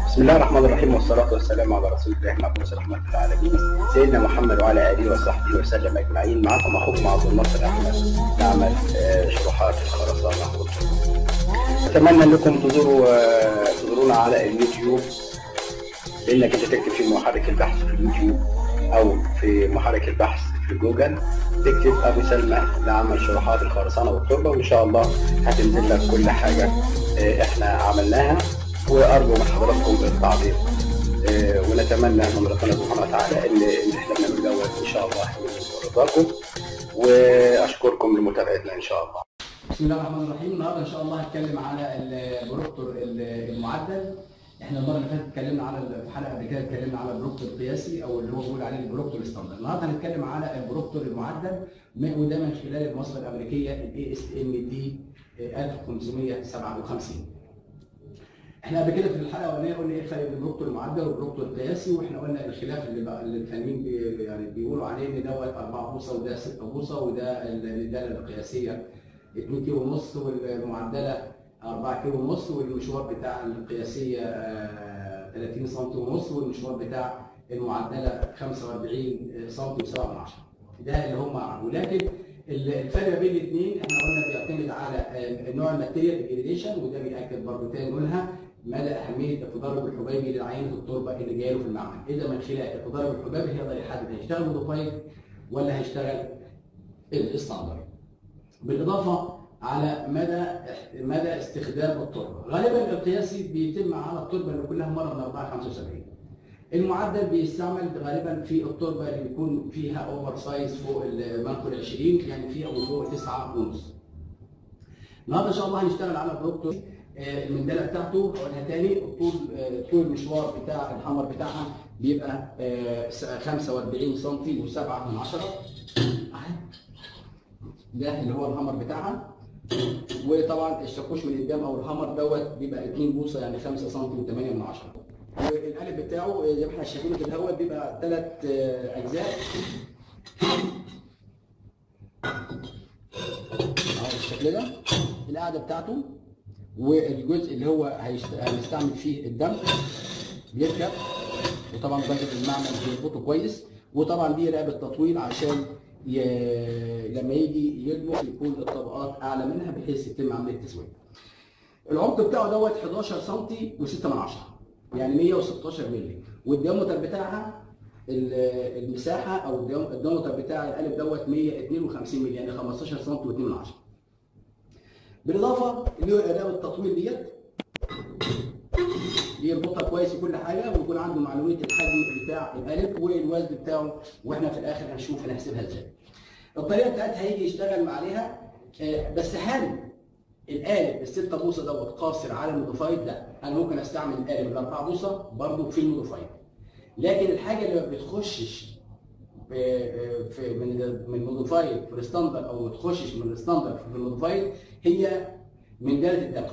بسم الله الرحمن الرحيم والصلاة والسلام على رسول الله مبعوث رحمة العالمين سيدنا محمد وعلى آله وصحبه وسلم أجمعين معكم أخوكم عبد الناصر أحمد نعمل آه، شروحات الخرسانة والطب. أتمنى أنكم تزوروا آه، تزورونا على اليوتيوب بأنك أنت تكتب في محرك البحث في اليوتيوب أو في محرك البحث في جوجل تكتب أبو سلمى لعمل شروحات الخرسانة والتربة وإن شاء الله هتنزل لك كل حاجة آه، إحنا عملناها وأرجو من حضراتكم التعليق آه، ونتمنى من ربنا سبحانه وتعالى ان ان احنا بنعمل دوت ان شاء الله يكون رضاكم واشكركم لمتابعتنا ان شاء الله. بسم الله الرحمن الرحيم النهارده ان شاء الله هتكلم على البروكتور المعدل احنا المره اللي فاتت اتكلمنا على في حلقه قبل كده اتكلمنا على البروكتور القياسي او اللي هو بيقول عليه البروكتور ستاندرد النهارده هنتكلم على البروكتور المعدل وده من خلال المواصفه الامريكيه الاي اس ام دي 1557 احنا قبل كده في الحلقه الاولانيه قلنا ايه الفرق بين البروكتور المعدل والبروكتور القياسي واحنا قلنا الخلاف اللي بقى اللي الفنانين بي يعني بيقولوا عليه ان دوت 4 بوصه وده 6 بوصه وده الداله القياسيه 2 كيلو ونص والمعدله 4 كيلو ونص والمشوار بتاع القياسيه آه، 30 سم ونص والمشوار بتاع المعدله 45 سم و7 من 10 ده اللي هم عملوا لكن الفرق بين الاثنين احنا قلنا بيعتمد على آه، نوع الماتيريال الجريديشن وده بياكد برضه تاني نقولها مدى اهميه التدرج الحبيبي للعينه التربه اللي جايه له في المعمل اذا من خلال التدرج الحبيبي هيقدر يحدد هيشتغل موديفايد ولا هيشتغل الستاندرد بالاضافه على مدى مدى استخدام التربه غالبا القياسي بيتم على التربه اللي كلها مره من 4 75 المعدل بيستعمل غالبا في التربه اللي بيكون فيها اوفر سايز فوق المنقل 20 يعني في او فوق 9 ونص النهارده ان شاء الله هنشتغل على بروكتور آه، المندله بتاعته هقولها تاني طول آه، طول المشوار بتاع الحمر بتاعها بيبقى آه، 45 سم و7 من 10 أهي. ده اللي هو الهامر بتاعها وطبعا الشاكوش من قدام او الهامر دوت بيبقى 2 بوصه يعني 5 سم و8 من 10 والقالب بتاعه زي ما احنا شايفينه كده هو بيبقى ثلاث اجزاء اهو بالشكل ده القاعده بتاعته والجزء اللي هو هيشت- هنستعمل فيه الدم بيركب وطبعا بجد المعمل بيربطه كويس وطبعا دي رقبه تطويل عشان ي... لما يجي يطبخ يكون الطبقات اعلى منها بحيث يتم عمليه التسويه. العمق بتاعه دوت 11 سم و6 من 10 يعني 116 مللي والديامتر بتاعها ال- المساحه او الديام- الديامتر بتاع القالب دوت 152 مللي يعني 15 سم و2 من 10 بالاضافه اللي هو اداه التطويل ديت يربطها كويس في كل حاجه ويكون عنده معلوميه الحجم بتاع القالب والوزن بتاعه واحنا في الاخر هنشوف هنحسبها ازاي. الطريقه بتاعتها هيجي يشتغل عليها آه، بس هل القالب الستة بوصه دوت قاصر على الموديفايد؟ لا انا ممكن استعمل القالب الاربعه بوصه برضه في الموديفايد. لكن الحاجه اللي ما بتخشش في في من من الموديفايد في الستاندرد او ما تخشش من الستاندرد في الموديفايد هي من داله الدمج.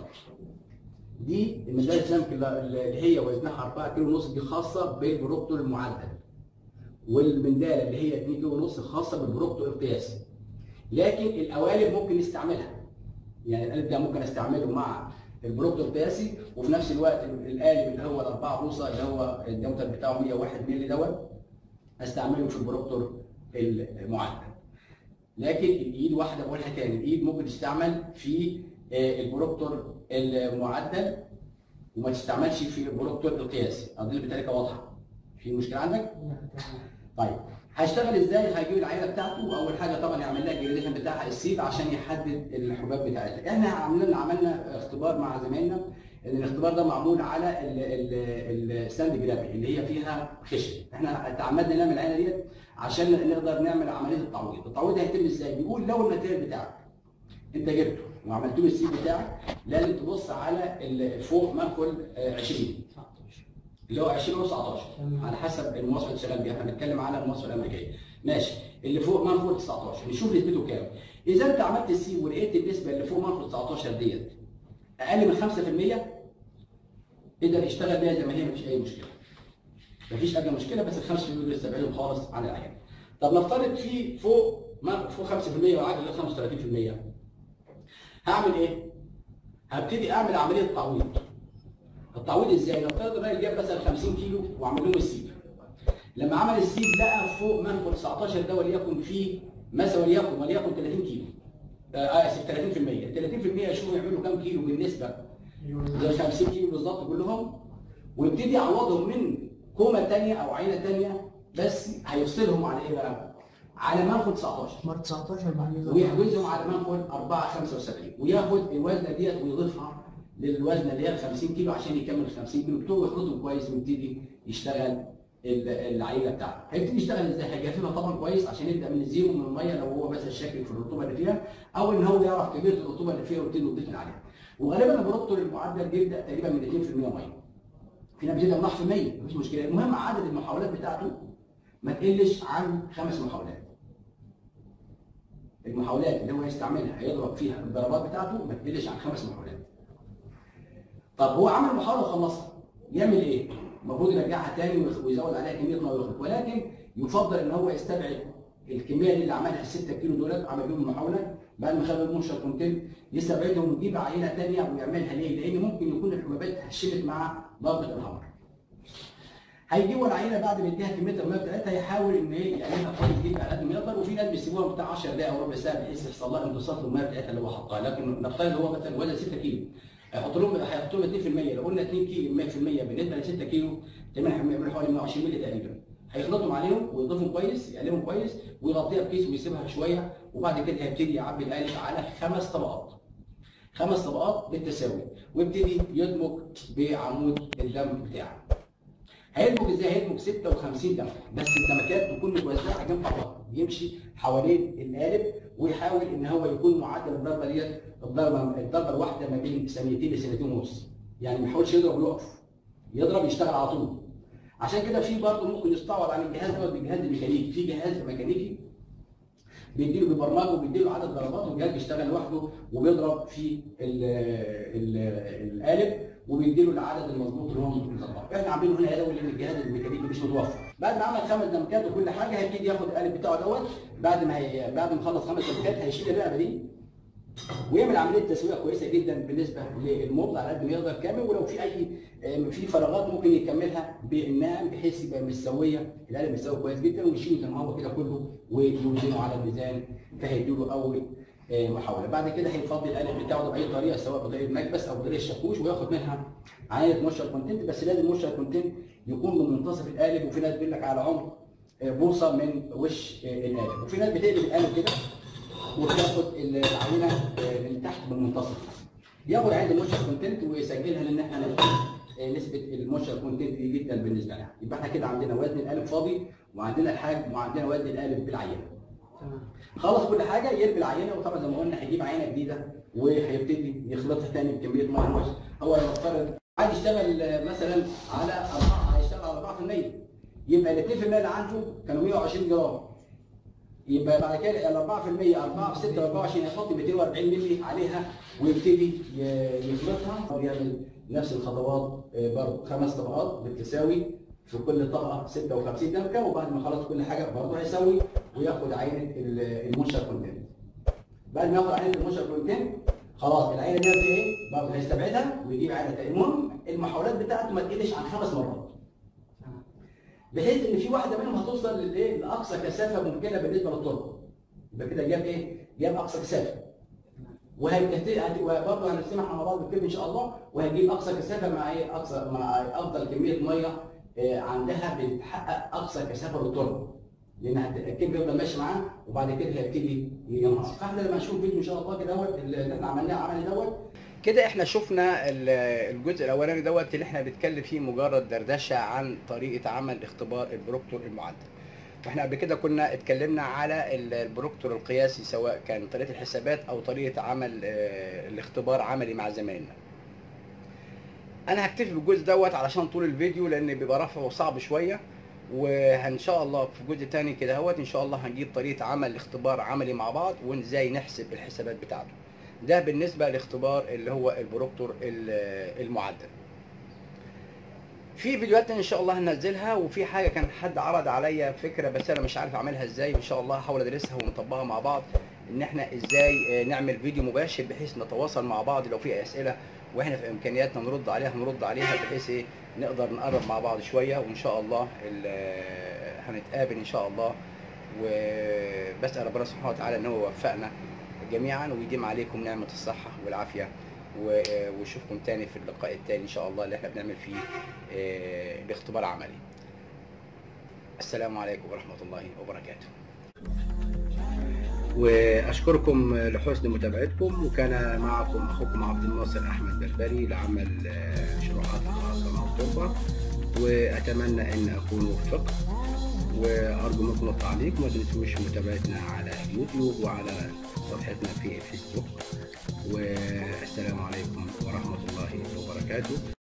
دي المدارس السمك اللي هي وزنها 4 كيلو ونص دي خاصه بالبروكتور المعدل والمنداله اللي هي 2 كيلو ونص خاصه بالبروكتور القياسي لكن القوالب ممكن نستعملها يعني القالب ده ممكن استعمله مع البروكتور القياسي وفي نفس الوقت القالب اللي هو الاربعه بوصه اللي هو الديامتر بتاعه 101 مللي دوت استعمله في البروكتور المعدل لكن الايد واحده بقولها تاني الايد ممكن تستعمل في آه، البروكتور المعدل وما تستعملش في البروكتور القياسي اظن بطريقه واضحه في مشكله عندك طيب هشتغل ازاي هجيب العينه بتاعته اول حاجه طبعا يعمل لها الجريديشن بتاعها السيب عشان يحدد الحباب بتاعتها احنا عملنا عملنا اختبار مع زمايلنا ان الاختبار ده معمول على الساند جرافي اللي هي فيها خشن احنا تعمدنا نعمل العينه ديت عشان نقدر نعمل عمليه التعويض التعويض هيتم ازاي بيقول لو الماتيريال بتاعك انت جبته وعملت له السيب بتاعك لازم تبص على ال- فوق منقل آه، 20 اللي هو 20 و 19 على حسب المواصفه اللي شغال بيها احنا بنتكلم على المواصفه الامريكيه ماشي اللي فوق منقل 19 نشوف نسبته كام اذا انت عملت السيب ولقيت النسبه اللي فوق منقل 19 ديت اقل من 5% يقدر يشتغل بيها زي ما هي مفيش اي مشكله مفيش اي مشكله بس ال 5% دول يستبعدهم خالص عن العيان طب نفترض في فوق ما فوق 5% وعادي غير 35% هعمل ايه؟ هبتدي اعمل عمليه تعويض التعويض ازاي؟ نفترض الراجل جاب مثلا 50 كيلو وعمل لهم السيب لما عمل السيب لقى فوق منفذ 19 ده وليكن فيه مثلا وليكن وليكن 30 كيلو آه اسف 30% ال 30% يشوفوا يعملوا كام كيلو بالنسبه زي 50 كيلو بالظبط كلهم ويبتدي يعوضهم من كومه ثانيه او عينه ثانيه بس هيفصلهم على ايه بقى؟ على منفذ 19 مره 19 بعد كده ويحوزهم على منفذ 4 75 وياخد الوزنه ديت ويضيفها للوزنه اللي هي 50 كيلو عشان يكمل 50 كيلو بتوعه ويخلطهم كويس ويبتدي يشتغل ال- العينه بتاعته هيبتدي يشتغل ازاي؟ هيجففها طبعا كويس عشان يبدا من الزيرو من الميه لو هو مثلا شاكك في الرطوبه اللي فيها او ان هو يعرف كميه الرطوبه اللي فيها ويبتدي يضيف من عليها وغالبا البروتور المعدل بيبدا تقريبا من 2% ميه في ناس بتبدا من 1% مفيش مشكله المهم عدد المحاولات بتاعته ما تقلش عن خمس محاولات المحاولات اللي هو هيستعملها هيضرب فيها الضربات بتاعته ما تقلش عن خمس محاولات طب هو عمل محاوله وخلصها يعمل ايه؟ المفروض يرجعها تاني ويخ- ويزود عليها كميه ميه ويخلط ولكن يفضل ان هو يستبعد الكميه دي اللي عملها ال 6 كيلو دولت عمل بيهم المحاوله بعد ما خد المنشر كونتين يستبعدهم ويجيب عينه ثانيه ويعملها ليه؟ لان ممكن يكون الحبوبات هشمت مع ضربه الهواء. هيجيبوا العينه بعد ما يديها كميه الميه بتاعتها يحاول ان ايه يعملها كويس جدا على قد ما يقدر وفي ناس بيسيبوها بتاع 10 دقائق او ربع ساعه بحيث يحصل لها امتصاص للميه بتاعتها اللي هو حطها لكن نفترض هو مثلا وزن 6 كيلو هيحط لهم هيحط لهم 2% لو قلنا 2 كيلو 100% بالنسبه ل 6 كيلو تقريبا هيعملوا حوالي 120 مللي تقريبا هيخلطهم عليهم ويضيفهم كويس يقلبهم كويس ويغطيها بكيس ويسيبها شويه وبعد كده هيبتدي يعبي القالب على خمس طبقات خمس طبقات بالتساوي ويبتدي يدمج بعمود الدم بتاعه هيدمج ازاي؟ هيدمج 56 دم بس الدمكات تكون متوزعه جنب بعض يمشي حوالين القالب ويحاول ان هو يكون معدل الضربه ديت الضربه الضربه الواحده ما بين ثانيتين لثانيتين ونص يعني ما يحاولش يضرب ويقف يضرب يشتغل على طول عشان كده في برضه ممكن يستعوض عن الجهاز دوت بالجهاز الميكانيكي في جهاز ميكانيكي بيديله ببرمجه وبيديله عدد ضربات والجهاز بيشتغل لوحده وبيضرب في ال ال القالب وبيديله العدد المظبوط اللي هو مظبطه احنا عاملينه هنا يدوي لان الجهاز الميكانيكي مش متوفر بعد ما عمل خمس دمكات وكل حاجه هيبتدي ياخد القالب بتاعه دوت بعد ما هي بعد ما يخلص خمس دمكات هيشيل الرقبه دي ويعمل عمليه تسويه كويسه جدا بالنسبه للموضع على قد ما يقدر كامل ولو في اي آه، في فراغات ممكن يكملها بالنعم بحيث يبقى مستويه القلم مستوي كويس جدا ويشيله زي ما هو كده كله ويوزنه على الميزان فهيديله اول آه، محاوله بعد كده هيفضي القلم بتاعه ده باي طريقه سواء بطريقه مكبس او بطريقه الشاكوش وياخد منها عينه مؤشر كونتنت بس لازم مؤشر كونتنت يكون من منتصف القالب وفي ناس بيقول لك على عمق آه، بوصه من وش آه، القالب وفي ناس بتقلب القالب كده وتاخد العينه آه، من تحت بالمنتصف ياخد عين الموشر كونتنت ويسجلها لان احنا نشوف آه، نسبه الموشر كونتنت دي جدا بالنسبه لنا يبقى احنا كده عندنا وزن القالب فاضي وعندنا الحجم وعندنا وزن القالب بالعينه تمام خلص كل حاجه يرمي العينه وطبعا زي ما قلنا هيجيب عينه جديده وهيبتدي يخلطها تاني بكميه ميه وش هو يفترض عايز يشتغل آه، مثلا على 4 هيشتغل على 4% يبقى ال 2% اللي عنده كانوا 120 جرام يبقى بعد كده ال 4% 4 في 6 24 هيحط 240 مللي عليها ويبتدي ي- يخلطها ويعمل نفس الخطوات آه، برضه خمس طبقات بالتساوي في كل طبقه 56 دمكه وبعد ما خلص كل حاجه برضه هيسوي وياخد عينه ال- المنشر كونتنت. بعد ما ياخد عينه المنشر كونتنت خلاص العينه دي ايه؟ برضه هيستبعدها ويجيب عينه تاني المهم المحاولات بتاعته ما تقلش عن خمس مرات. بحيث ان في واحده منهم هتوصل للايه؟ لاقصى كثافه ممكنه بالنسبه للتربه. يبقى كده جاب ايه؟ جاب اقصى كثافه. وهيبتدي برضه هنسمع مع بعض بالكلمه ان شاء الله وهنجيب اقصى كثافه مع ايه؟ اقصى مع افضل كميه ميه آه، عندها بتحقق اقصى كثافه للتربه. لان هت- الكيف بيفضل ماشي معاه وبعد كده هيبتدي ينهار. فاحنا لما نشوف فيديو ان شاء الله كده دوت اللي احنا عملناه عملي دوت كده احنا شفنا ال- الجزء الاولاني دوت اللي احنا بنتكلم فيه مجرد دردشه عن طريقه عمل اختبار البروكتور المعدل واحنا قبل كده كنا اتكلمنا على ال- البروكتور القياسي سواء كان طريقه الحسابات او طريقه عمل آه، الاختبار عملي مع زمايلنا انا هكتفي بالجزء دوت علشان طول الفيديو لان بيبقى رفعه صعب شويه وان شاء الله في جزء تاني كده اهوت ان شاء الله هنجيب طريقه عمل اختبار عملي مع بعض وازاي نحسب الحسابات بتاعته ده بالنسبه لاختبار اللي هو البروكتور ال- المعدل في فيديوهات تانية ان شاء الله هنزلها وفي حاجه كان حد عرض عليا فكره بس انا مش عارف اعملها ازاي ان شاء الله هحاول ادرسها ونطبقها مع بعض ان احنا ازاي آه، نعمل فيديو مباشر بحيث نتواصل مع بعض لو في اسئله واحنا في امكانياتنا نرد عليها نرد عليها بحيث ايه نقدر نقرب مع بعض شويه وان شاء الله ال- هنتقابل ان شاء الله وبسال ربنا سبحانه وتعالى ان هو يوفقنا جميعا ويديم عليكم نعمه الصحه والعافيه و- ونشوفكم تاني في اللقاء التاني ان شاء الله اللي احنا بنعمل فيه آه، الاختبار عملي السلام عليكم ورحمه الله وبركاته واشكركم لحسن متابعتكم وكان معكم اخوكم عبد الناصر احمد بربري لعمل آه، شروحات الخرسانه والتربه واتمنى ان اكون وفقت وارجو منكم التعليق ما تنسوش متابعتنا على يوتيوب وعلى صفحتنا في الفيسبوك والسلام عليكم ورحمه الله وبركاته